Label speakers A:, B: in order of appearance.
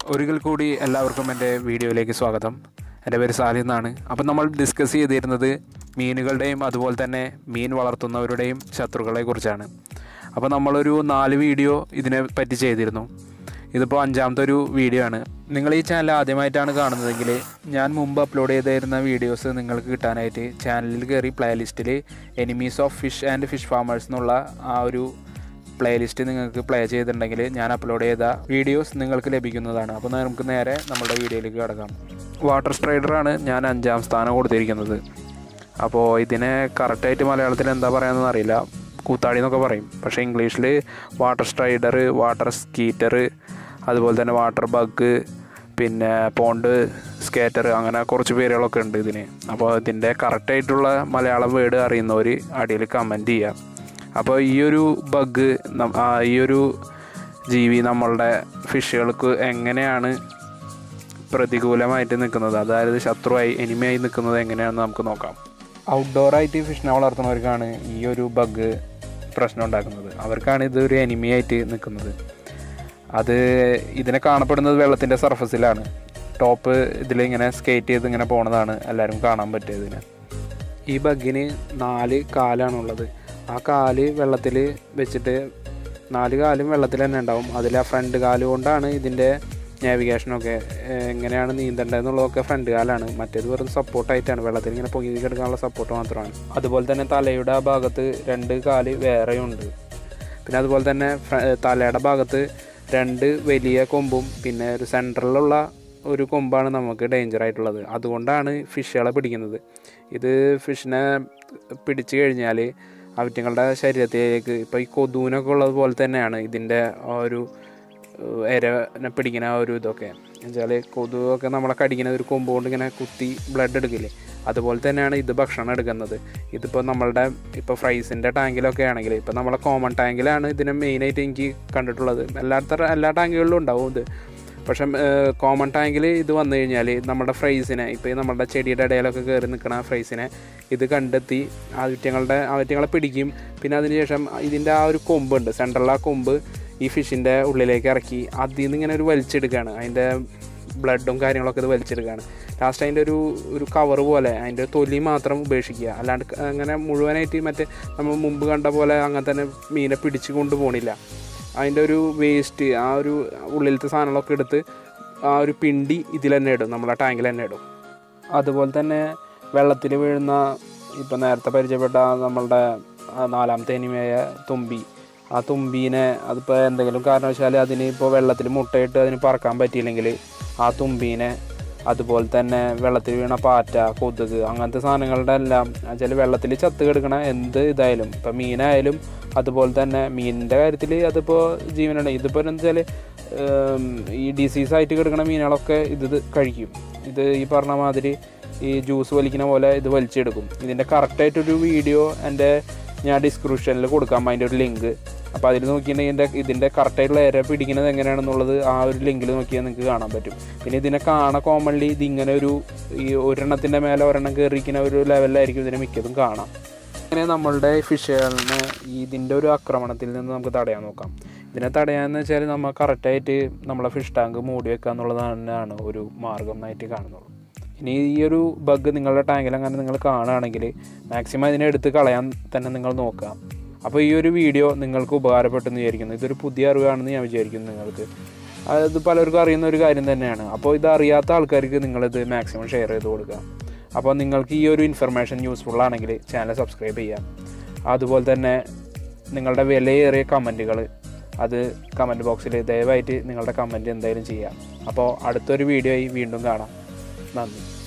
A: ഒരിക്കൽ കൂടി എല്ലാവർക്കും എൻ്റെ വീഡിയോയിലേക്ക് സ്വാഗതം എൻ്റെ പേര് സാലി എന്നാണ് അപ്പം നമ്മൾ ഡിസ്കസ് ചെയ്തിരുന്നത് മീനുകളുടെയും അതുപോലെ തന്നെ മീൻ വളർത്തുന്നവരുടെയും ശത്രുക്കളെ കുറിച്ചാണ് അപ്പോൾ നമ്മളൊരു നാല് വീഡിയോ ഇതിനെ പറ്റി ചെയ്തിരുന്നു ഇതിപ്പോൾ അഞ്ചാമത്തെ ഒരു വീഡിയോ ആണ് നിങ്ങൾ ഈ ചാനൽ ആദ്യമായിട്ടാണ് കാണുന്നതെങ്കിൽ ഞാൻ മുമ്പ് അപ്ലോഡ് ചെയ്തിരുന്ന വീഡിയോസ് നിങ്ങൾക്ക് കിട്ടാനായിട്ട് ചാനലിൽ കയറി പ്ലേലിസ്റ്റിൽ enemies of fish and fish farmers എന്നുള്ള ആ ഒരു പ്ലേലിസ്റ്റ് നിങ്ങൾക്ക് പ്ലേ ചെയ്തിട്ടുണ്ടെങ്കിൽ ഞാൻ അപ്ലോഡ് ചെയ്ത വീഡിയോസ് നിങ്ങൾക്ക് ലഭിക്കുന്നതാണ് അപ്പോൾ നമുക്ക് നേരെ നമ്മുടെ വീഡിയോയിലേക്ക് കിടക്കാം വാട്ടർ സ്ട്രൈഡറാണ് ഞാൻ അഞ്ചാം സ്ഥാനം കൊടുത്തിരിക്കുന്നത് അപ്പോൾ ഇതിനെ കറക്റ്റായിട്ട് മലയാളത്തിൽ എന്താ പറയാമെന്ന് അറിയില്ല കൂത്താടി എന്നൊക്കെ പറയും പക്ഷേ ഇംഗ്ലീഷിൽ വാട്ടർ സ്ട്രൈഡർ വാട്ടർ സ്കീറ്റർ അതുപോലെ തന്നെ വാട്ടർ ബഗ് പിന്നെ പോണ്ട് സ്കേറ്റർ അങ്ങനെ കുറച്ച് പേരുകളൊക്കെ ഉണ്ട് ഇതിന് അപ്പോൾ ഇതിൻ്റെ കറക്റ്റായിട്ടുള്ള മലയാളം വേർഡ് അറിയുന്നവർ അടിയിൽ കമൻറ്റ് ചെയ്യുക അപ്പോൾ ഈ ഒരു ബഗ് ഈ ഒരു ജീവി നമ്മളുടെ ഫിഷുകൾക്ക് എങ്ങനെയാണ് പ്രതികൂലമായിട്ട് നിൽക്കുന്നത് അതായത് ശത്രുവായി എനിമയായി നിൽക്കുന്നത് എങ്ങനെയാണെന്ന് നമുക്ക് നോക്കാം ഔട്ട്ഡോറായിട്ട് ഫിഷിനെ വളർത്തുന്നവർക്കാണ് ഈ ഒരു ബഗ് പ്രശ്നം ഉണ്ടാക്കുന്നത് അവർക്കാണ് ഇത് ഒരു എനിമിയായിട്ട് നിൽക്കുന്നത് അത് ഇതിനെ കാണപ്പെടുന്നത് വെള്ളത്തിൻ്റെ സർഫസിലാണ് ടോപ്പ് ഇതിലിങ്ങനെ സ്കേറ്റ് ചെയ്ത് ഇങ്ങനെ പോണതാണ് എല്ലാവരും കാണാൻ പറ്റിയത് ഇതിന് ഈ ബഗ്ഗിന് നാല് കാലാണുള്ളത് ആ കാല് വെള്ളത്തിൽ വെച്ചിട്ട് നാല് കാലും വെള്ളത്തിൽ തന്നെ ഉണ്ടാവും അതിൽ ആ ഫ്രണ്ട് കാല് കൊണ്ടാണ് ഇതിൻ്റെ നാവിഗേഷനൊക്കെ എങ്ങനെയാണ് നീന്തേണ്ടതെന്നുള്ളതൊക്കെ ഫ്രണ്ട് കാലാണ് മറ്റേത് വെറും സപ്പോർട്ടായിട്ടാണ് വെള്ളത്തിൽ ഇങ്ങനെ പൊങ്ങി കിടക്കാനുള്ള സപ്പോർട്ട് മാത്രമാണ് അതുപോലെ തന്നെ തലയുടെ ആ ഭാഗത്ത് രണ്ട് കാല് വേറെയുണ്ട് പിന്നെ അതുപോലെ തന്നെ തലയുടെ ഭാഗത്ത് രണ്ട് വലിയ കൊമ്പും പിന്നെ ഒരു സെൻട്രലിലുള്ള ഒരു കൊമ്പാണ് നമുക്ക് ഡേഞ്ചർ ആയിട്ടുള്ളത് അതുകൊണ്ടാണ് ഫിഷുകളെ പിടിക്കുന്നത് ഇത് ഫിഷിനെ പിടിച്ചു കഴിഞ്ഞാൽ അവറ്റങ്ങളുടെ ശരീരത്തിലേക്ക് ഇപ്പോൾ ഈ കൊതുവിനൊക്കെ ഉള്ളത് പോലെ തന്നെയാണ് ഇതിൻ്റെ ആ ഒരു എരനെ പിടിക്കുന്ന ആ ഒരു ഇതൊക്കെ എന്നുവെച്ചാൽ കൊതുവൊക്കെ നമ്മളെ കടിക്കുന്ന ഒരു കൊമ്പ് കൊണ്ട് ഇങ്ങനെ കുത്തി ബ്ലഡ് എടുക്കില്ലേ അതുപോലെ തന്നെയാണ് ഇത് ഭക്ഷണം എടുക്കുന്നത് ഇതിപ്പോൾ നമ്മളുടെ ഇപ്പോൾ ഫ്രൈസിൻ്റെ ടാങ്കിലൊക്കെ ആണെങ്കിൽ ഇപ്പോൾ നമ്മളെ കോമൺ ടാങ്കിലാണ് ഇതിനെ മെയിനായിട്ട് എനിക്ക് കണ്ടിട്ടുള്ളത് എല്ലാത്തര എല്ലാ ടാങ്കുകളിലും ഉണ്ടാവും ഇത് പക്ഷെ കോമൺ ടാങ്കിൽ ഇത് വന്നു കഴിഞ്ഞാൽ നമ്മുടെ ഫ്രൈസിനെ ഇപ്പോൾ നമ്മുടെ ചെടിയുടെ ഇടയിലൊക്കെ കയറി നിൽക്കുന്ന ഫ്രൈസിനെ ഇത് കണ്ടെത്തി ആവശ്യങ്ങളുടെ ആവശ്യങ്ങളെ പിടിക്കും പിന്നെ അതിനുശേഷം ഇതിൻ്റെ ആ ഒരു കൊമ്പുണ്ട് സെൻട്രൽ ആ കൊമ്പ് ഈ ഫിഷിൻ്റെ ഉള്ളിലേക്ക് ഇറക്കി അതിൽ നിന്ന് ഇങ്ങനെ ഒരു വലിച്ചെടുക്കുകയാണ് അതിൻ്റെ ബ്ലഡും കാര്യങ്ങളൊക്കെ ഇത് വലിച്ചെടുക്കുകയാണ് ലാസ്റ്റ് അതിൻ്റെ ഒരു ഒരു കവർ പോലെ അതിൻ്റെ തൊലി മാത്രം ഉപേക്ഷിക്കുക അല്ലാണ്ട് അങ്ങനെ മുഴുവനായിട്ട് മറ്റേ നമ്മൾ മുമ്പ് കണ്ട പോലെ അങ്ങനെ തന്നെ മീനെ പിടിച്ച് കൊണ്ടുപോകണില്ല അതിൻ്റെ ഒരു വേസ്റ്റ് ആ ഒരു ഉള്ളിലത്തെ സാധനങ്ങളൊക്കെ എടുത്ത് ആ ഒരു പിണ്ടി ഇതിൽ തന്നെ ഇടും നമ്മളെ ടാങ്കിൽ തന്നെ ഇടും അതുപോലെ തന്നെ വെള്ളത്തിൽ വീഴുന്ന ഇപ്പം നേരത്തെ പരിചയപ്പെട്ട നമ്മളുടെ നാലാമത്തെ എനിമയായ തുമ്പി ആ തുമ്പീനെ അതിപ്പോൾ എന്തെങ്കിലും കാരണവശാൽ അതിന് ഇപ്പോൾ വെള്ളത്തിൽ മുട്ടയിട്ട് അതിന് പറക്കാൻ പറ്റിയില്ലെങ്കിൽ ആ തുമ്പീനെ അതുപോലെ തന്നെ വെള്ളത്തിൽ വീണ പാറ്റ കൊതുക് അങ്ങനത്തെ സാധനങ്ങളുടെ എല്ലാം വെച്ചാൽ വെള്ളത്തിൽ ചത്ത് കിടക്കണ എന്ത് ഇതായാലും ഇപ്പം മീനായാലും അതുപോലെ തന്നെ മീനിൻ്റെ കാര്യത്തിൽ അതിപ്പോൾ ജീവനുണ്ട് ഇതിപ്പോൾ എന്താ വെച്ചാൽ ഈ ഡിസീസ് ആയിട്ട് കിടക്കുന്ന മീനുകളൊക്കെ ഇത് കഴിക്കും ഇത് ഈ പറഞ്ഞ മാതിരി ഈ ജ്യൂസ് വലിക്കുന്ന പോലെ ഇത് വലിച്ചെടുക്കും ഇതിൻ്റെ കറക്റ്റായിട്ടൊരു വീഡിയോ എൻ്റെ ഞാൻ ഡിസ്ക്രിപ്ഷനിൽ കൊടുക്കാം അതിൻ്റെ ഒരു ലിങ്ക് അപ്പോൾ അതിൽ നോക്കിയിട്ടുണ്ടെങ്കിൽ ഇതിൻ്റെ ഇതിൻ്റെ കറക്റ്റായിട്ടുള്ള ഇര പിടിക്കുന്നത് എങ്ങനെയാണെന്നുള്ളത് ആ ഒരു ലിങ്കിൽ നോക്കിയാൽ നിങ്ങൾക്ക് കാണാൻ പറ്റും പിന്നെ ഇതിനെ കാണാൻ കോമൺലി ഇതിങ്ങനെ ഒരു ഈ ഒരെണ്ണത്തിൻ്റെ മേലെ ഒരെണ്ണം കയറിയിരിക്കുന്ന ഒരു ലെവലിലായിരിക്കും ഇതിനെ മിക്കതും കാണാം അങ്ങനെ നമ്മളുടെ ഫിഷുകളിനെ ഇതിൻ്റെ ഒരു ആക്രമണത്തിൽ നിന്ന് നമുക്ക് തടയാൻ നോക്കാം ഇതിനെ തടയാന്ന് വെച്ചാൽ നമ്മൾ കറക്റ്റായിട്ട് നമ്മളെ ഫിഷ് ടാങ്ക് മൂടി വെക്കുക എന്നുള്ളത് തന്നെയാണ് ഒരു മാർഗം ആയിട്ട് കാണുന്നുള്ളൂ ഇനി ഈ ഒരു ബഗ് നിങ്ങളുടെ ടാങ്കിൽ അങ്ങനെ നിങ്ങൾ കാണുകയാണെങ്കിൽ മാക്സിമം ഇതിനെ എടുത്ത് കളയാൻ തന്നെ നിങ്ങൾ നോക്കുക അപ്പോൾ ഈ ഒരു വീഡിയോ നിങ്ങൾക്ക് ഉപകാരപ്പെട്ടെന്ന് വിചാരിക്കുന്നു ഇതൊരു പുതിയ അറിവാണെന്ന് ഞാൻ വിചാരിക്കുന്നു നിങ്ങൾക്ക് അത് പലർക്കും അറിയുന്ന ഒരു കാര്യം തന്നെയാണ് അപ്പോൾ ഇത് അറിയാത്ത ആൾക്കാർക്ക് നിങ്ങളിത് മാക്സിമം ഷെയർ ചെയ്ത് കൊടുക്കുക അപ്പോൾ നിങ്ങൾക്ക് ഈ ഒരു ഇൻഫർമേഷൻ യൂസ്ഫുൾ ആണെങ്കിൽ ചാനൽ സബ്സ്ക്രൈബ് ചെയ്യാം അതുപോലെ തന്നെ നിങ്ങളുടെ വിലയേറിയ കമൻറ്റുകൾ അത് കമൻറ്റ് ബോക്സിൽ ദയവായിട്ട് നിങ്ങളുടെ കമൻറ്റ് എന്തായാലും ചെയ്യാം അപ്പോൾ അടുത്തൊരു വീഡിയോ ആയി വീണ്ടും കാണാം നന്ദി